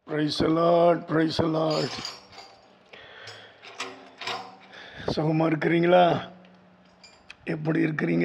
price Lord price Lord சுகமாக இருக்கிறீங்களா எப்படி இருக்கிறீங்க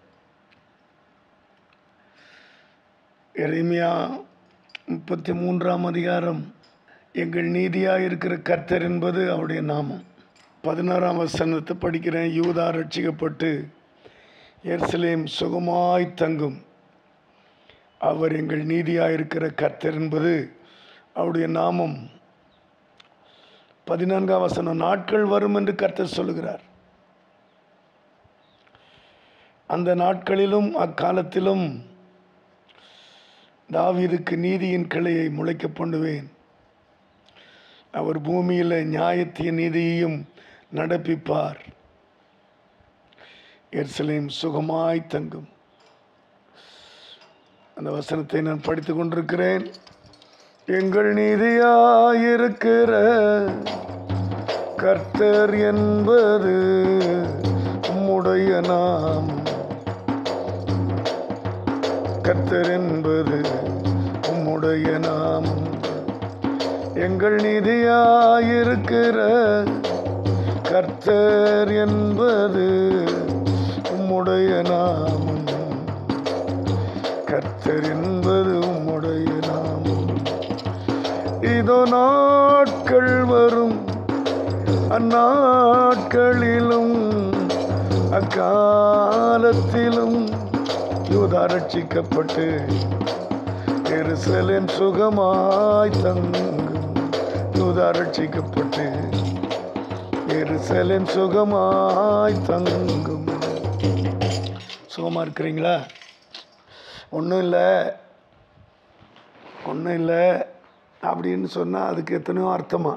எரேமியா முப்பத்தி மூன்றாம் அதிகாரம் எங்கள் நீதியாக இருக்கிற கர்த்தர் என்பது அவருடைய நாமம் பதினாறாம் வசனத்தை படிக்கிறேன் யூதா ரட்சிக்கப்பட்டு எருசலேம் சுகமாய் தங்கும் அவர் எங்கள் நீதியாக இருக்கிற கர்த்தர் என்பது அவருடைய நாமம் பதினான்காம் வசனம் நாட்கள் வரும் என்று கர்த்தர் சொல்லுகிறார் அந்த நாட்களிலும் அக்காலத்திலும் தாவீதுக்கு நீதியின் கிளையை முளைக்க பண்ணுவேன் அவர் பூமியில் நியாயத்தின் நீதியையும் நடப்பிப்பார் எருசலேம் சுகமாய் தங்கும் அந்த வசனத்தை நான் படித்து கொண்டிருக்கிறேன் எங்கள் நீதியாயிருக்கிற கர்த்தர் என்பது உம்முடைய நாம் கர்த்தர் என்பது உம்முடைய நாமம் எங்கள் நீதியாயிருக்கிற கர்த்தர் என்பது உம்முடைய நாமம் கர்த்தர் என்பது உம்முடைய நாமம் இதோ நாட்கள் வரும் அந்நாட்களிலும் அக்காலத்திலும் யூதா ரட்சிக்கப்பட்டு எருசலேம் சுகமாய் தங்கும் யூதா ரட்சிக்கப்பட்டு எருசலேம் சுகமாய் தங்கும் சுகமாக இருக்கிறீங்களா ஒன்றும் இல்லை ஒன்றும் இல்லை அப்படின்னு சொன்னால் அதுக்கு எத்தனையோ அர்த்தமா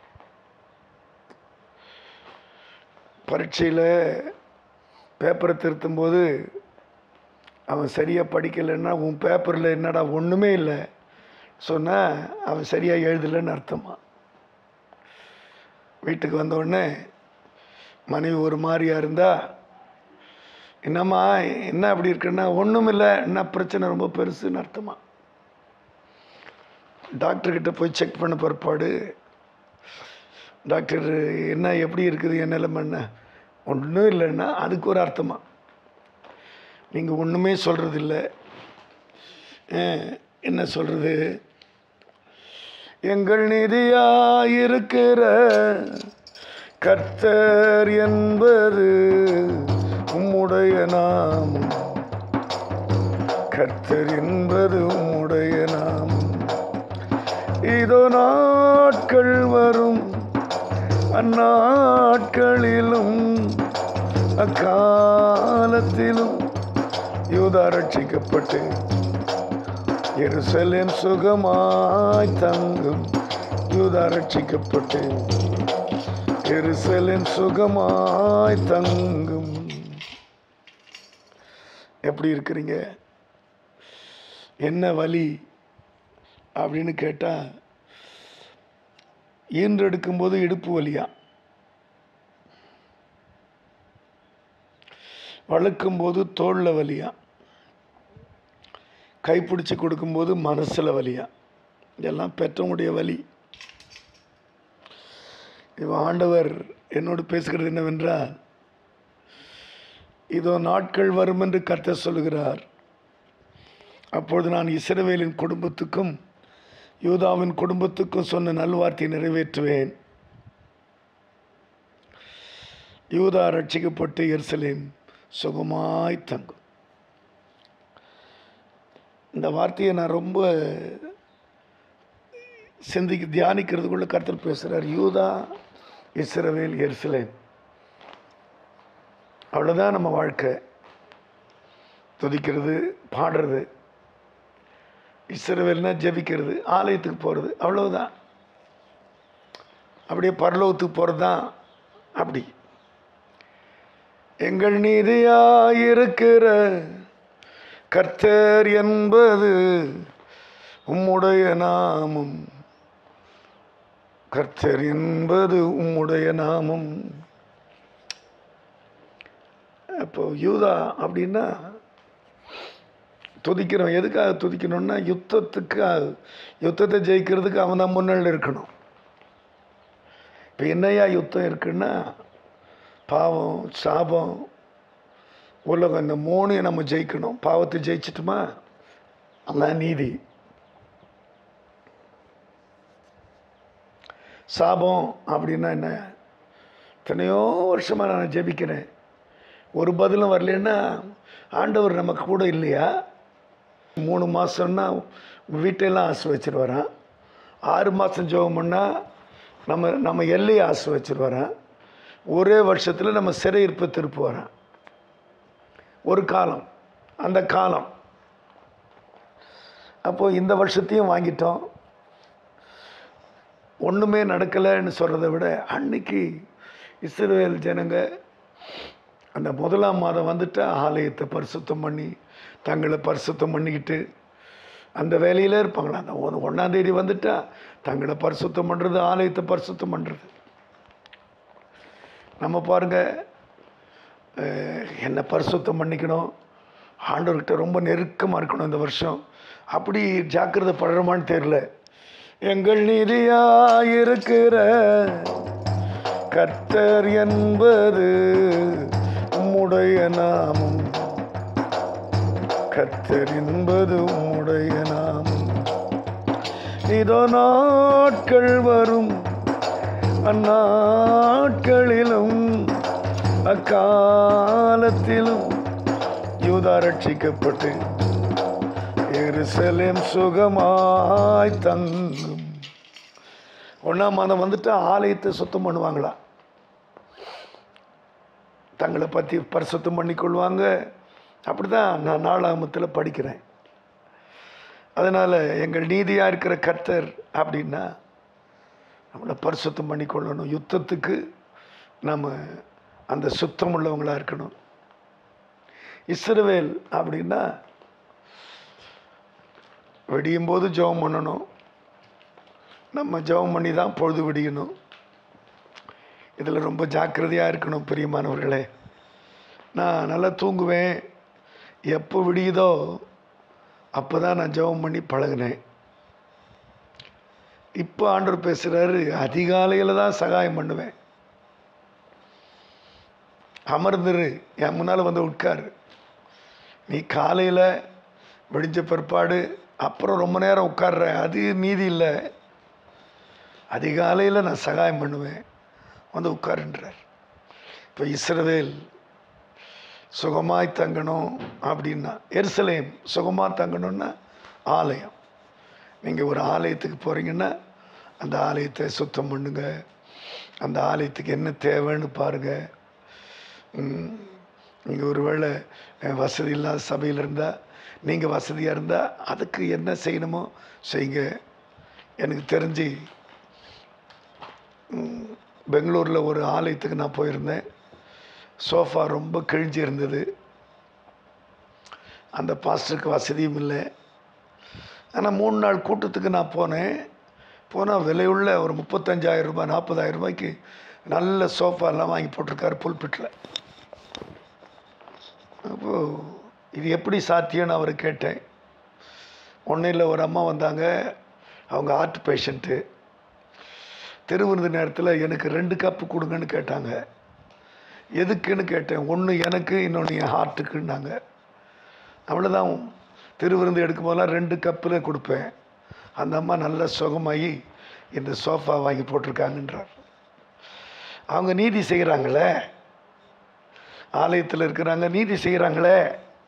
பரீட்சையில் பேப்பரை திருத்தும்போது அவன் சரியாக படிக்கலைன்னா உன் பேப்பரில் என்னடா ஒன்றுமே இல்லை சொன்னால் அவன் சரியாக எழுதலைன்னு அர்த்தமா வீட்டுக்கு வந்த உடனே மனைவி ஒரு மாதிரியா இருந்தால் என்னம்மா என்ன அப்படி இருக்குன்னா ஒன்றும் இல்லை என்ன பிரச்சனை ரொம்ப பெருசுன்னு அர்த்தமா டாக்டர்கிட்ட போய் செக் பண்ண பிற்பாடு டாக்டர் என்ன எப்படி இருக்குது என் நிலைமை என்ன ஒன்றும் இல்லைன்னா அதுக்கு ஒரு அர்த்தமா நீங்கள் ஒன்றுமே சொல்கிறது இல்லை என்ன சொல்கிறது எங்கள் நிதியாயிருக்கிற கர்த்தர் என்பது உம்முடைய நாமம் கர்த்தர் என்பது உம்முடைய நாமம் இதோ நாட்கள் வரும் அந்நாட்களிலும் அக்காலத்திலும் யூதா ரட்சிக்கப்பட்டு எருசலேம் சுகமாய் தங்கும் யூதா ரட்சிக்கப்பட்டு எருசலேம் சுகமாய் தங்கும் எப்படி இருக்கிறீங்க என்ன வலி அப்படின்னு கேட்டால் ஈன்றெடுக்கும்போது இடுப்பு வலியா வளர்க்கும்போது தோளில் வலியா கைப்பிடிச்சி கொடுக்கும்போது மனசில் வலியா இதெல்லாம் பெற்றவங்களுடைய வலி இவன் ஆண்டவர் என்னோடு பேசுகிறது என்னவென்றால் இதோ நாட்கள் வரும் என்று கர்த்தர் சொல்கிறார் அப்பொழுது நான் இஸ்ரவேலின் குடும்பத்துக்கும் யூதாவின் குடும்பத்துக்கும் சொன்ன நல்வார்த்தையை நிறைவேற்றுவேன் யூதா ரட்சிக்கப்பட்டு எருசலேம் சுகமாய் தங்கும் இந்த வார்த்தையை நான் ரொம்ப சிந்திக்கு தியானிக்கிறதுக்குள்ள கருத்தர் பேசுகிறார் யூதா இஸ்ரவேல் எருசலேம் அவ்வளோதான் நம்ம வாழ்க்கை துதிக்கிறது பாடுறது இஸ்ரவேல்னா ஜெபிக்கிறது ஆலயத்துக்கு போகிறது அவ்வளவுதான் அப்படியே பரலோகத்துக்கு போகிறது தான் அப்படி எங்கள் நீதியாயிருக்கிற கர்த்தர் என்பது உம்முடைய நாமம் கர்த்தர் என்பது உம்முடைய நாமம் அப்போ யூதா அப்படின்னா துதிக்கிறோம் எதுக்காக துதிக்கணும்னா யுத்தத்துக்காக யுத்தத்தை ஜெயிக்கிறதுக்கு அவன் தான் முன்னாள் இருக்கணும் இப்போ என்னையா யுத்தம் இருக்குன்னா பாவம் சாபம் உலகம் இந்த மூணையும் நம்ம ஜெயிக்கணும் பாவத்தை ஜெயிச்சிட்டுமா அதான் நீதி சாபம் அப்படின்னா என்ன எத்தனையோ வருஷமாக நான் ஜெபிக்கிறேன் ஒரு பதிலும் வரலன்னா ஆண்டவர் நமக்கு கூட இல்லையா மூணு மாதம்னா வீட்டையெல்லாம் ஆசை வச்சிருவாரான் ஆறு மாதம் ஜெபம் பண்ணால் நம்ம நம்ம எல்லையை ஆசை வச்சிருவாரான் ஒரே வருஷத்தில் நம்ம சிறையிருப்பை திருப்பு வரான் ஒரு காலம் அந்த காலம் அப்போது இந்த வருஷத்தையும் வாங்கிட்டோம் ஒன்றுமே நடக்கலைன்னு சொல்கிறத விட அன்னைக்கு இஸ்ரேல் ஜனங்க அந்த முதலாம் மாதம் வந்துட்டு ஆலயத்தை பரிசுத்தம் பண்ணி தங்களை பரிசுத்தம் பண்ணிக்கிட்டு அந்த வேலையிலே இருப்பாங்களா அந்த ஒன்று ஒன்றாந்தேதி வந்துட்டா தங்களை பரிசுத்தம் பண்ணுறது ஆலயத்தை பரிசுத்தம் பண்ணுறது நம்ம பாருங்க அஹ், என்னை பரிசுத்தம் பண்ணிக்கணும் ஆண்டவர்கிட்ட ரொம்ப நெருக்கமாக இருக்கணும் இந்த வருஷம் அப்படி ஜாக்கிரதை படுறோமான்னு தெரியல எங்கள் நிதியாயிருக்கிற கர்த்தர் என்பது உம்முடைய நாமம் கர்த்தர் என்பது உம்முடைய நாமம் இதோ நாட்கள் வரும் அந்நாட்களிலும் அக்காலத்திலும் யூதா ரட்சிக்கப்பட்டு எருசலேம் சுகமாய் தங்கும் ஒன்றாம் மாதம் வந்துட்டு ஆலயத்தை சுத்தம் பண்ணுவாங்களா தங்களை பற்றி பரிசுத்தம் பண்ணிக்கொள்வாங்க அப்படி தான் நான் நாலாமத்தில் படிக்கிறேன் அதனால் எங்கள் நீதியாக இருக்கிற கர்த்தர் அப்படின்னா நம்மளை பரிசுத்தம் பண்ணிக்கொள்ளணும் யுத்தத்துக்கு நம்ம அந்த சுத்தம் உள்ளவங்களாக இருக்கணும் இஸ்ரவேல் அப்படின்னா விடியும் போது ஜெபம் பண்ணணும் நம்ம ஜெபம் பண்ணி தான் பொழுது விடியணும் இதில் ரொம்ப ஜாக்கிரதையாக இருக்கணும் பிரியமானவர்களே நான் நல்லா தூங்குவேன் எப்போ விடியுதோ அப்போ தான் நான் ஜெபம் பண்ணி பழகினேன் இப்போ ஆண்டவர் பேசுகிறாரு அதிகாலையில் தான் சகாயம் பண்ணுவேன் அமர்ந்துரு என் முன்னால் வந்து உட்காரு நீ காலையில் விடிஞ்ச பிற்பாடு அப்புறம் ரொம்ப நேரம் உட்கார்ற அது மீதி இல்லை அதிகாலையில் நான் சகாயம் பண்ணுவேன் வந்து உட்காருன்றார் இப்போ இஸ்ரவேல் சுகமாய் தங்கணும் அப்படின்னா எருசலேம் சுகமாக தங்கணும்னா ஆலயம் நீங்கள் ஒரு ஆலயத்துக்கு போகிறீங்கன்னா அந்த ஆலயத்தை சுத்தம் பண்ணுங்க அந்த ஆலயத்துக்கு என்ன தேவைன்னு பாருங்கள் நீங்கள் ஒருவேளை அஹ், வசதி இல்லாத சபையில் இருந்தால் நீங்கள் வசதியாக இருந்தால் அதுக்கு என்ன செய்யணுமோ செய்யுங்க எனக்கு தெரிஞ்சு ம், பெங்களூரில் ஒரு ஆலயத்துக்கு நான் போயிருந்தேன் சோஃபா ரொம்ப கிழிஞ்சி இருந்தது அந்த பாஸ்டருக்கு வசதியும் இல்லை ஆனால் மூணு நாள் கூட்டத்துக்கு நான் போனேன் போனால் விலையுள்ள ஒரு முப்பத்தஞ்சாயிரம் ரூபாய் நாற்பதாயிரம் ரூபாய்க்கு நல்ல சோஃபா எல்லாம் வாங்கி போட்டிருக்காரு புல்பிட்டில் அப்போது இது எப்படி சாத்தியம்னு அவர் கேட்டேன் ஒன்றும் இல்லை ஒரு அம்மா வந்தாங்க அவங்க ஹார்ட் பேஷண்ட்டு திருவிருந்த நேரத்தில் எனக்கு ரெண்டு கப்பு கொடுங்கன்னு கேட்டாங்க எதுக்குன்னு கேட்டேன் ஒன்று எனக்கு இன்னொன்று என் ஹார்ட்டுக்குன்னாங்க அவ்வளோதான் திருவிருந்து எடுக்கும் போதெல்லாம் ரெண்டு கப்பில் கொடுப்பேன் அந்த அம்மா நல்ல சுகமாகி இந்த சோஃபா வாங்கி போட்டிருக்காங்கன்றார் அவங்க நீதி செய்கிறாங்களே ஆலயத்தில் இருக்கிறாங்க நீதி செய்கிறாங்களே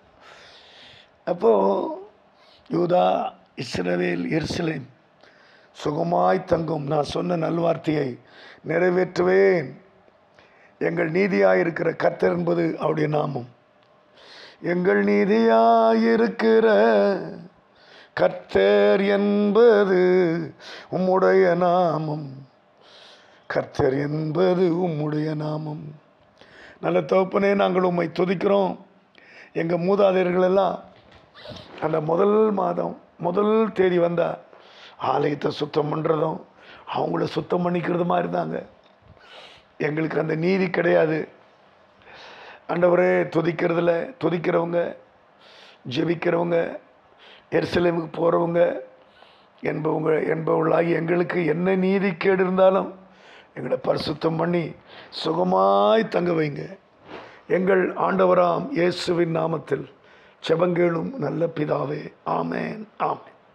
அப்போது யூதா இஸ்ரவேல் எருசலேம் சுகமாய் தங்கும் நான் சொன்ன நல்வார்த்தையை நிறைவேற்றுவேன் எங்கள் நீதியாயிருக்கிற கர்த்தர் என்பது அவருடைய நாமம் எங்கள் நீதியாயிருக்கிற கர்த்தர் என்பது உம்முடைய நாமம் கர்த்தர் என்பது உம்முடைய நாமம் நல்ல தகப்பனே நாங்கள் உம்மை துதிக்கிறோம் எங்கள் மூதாதையர்கள் எல்லாம் அந்த முதல் மாதம் முதல் தேதி வந்தால் ஆலயத்தை சுத்தம் பண்ணுறதும் அவங்கள சுத்தம் பண்ணிக்கிறதுமா இருந்தாங்க எங்களுக்கு அந்த நீதி கிடையாது ஆண்டவரே துதிக்கிறதுல துதிக்கிறவங்க ஜெபிக்கிறவங்க எருசலேமுக்கு போகிறவங்க என்பவங்க என்பவர்களாகி எங்களுக்கு என்ன நீதி கேடு இருந்தாலும் எங்களை பரிசுத்தம் பண்ணி சுகமாய் தங்க வைங்க எங்கள் ஆண்டவராம் இயேசுவின் நாமத்தில் செபங்கேளும் நல்ல பிதாவே ஆமேன் ஆமேன்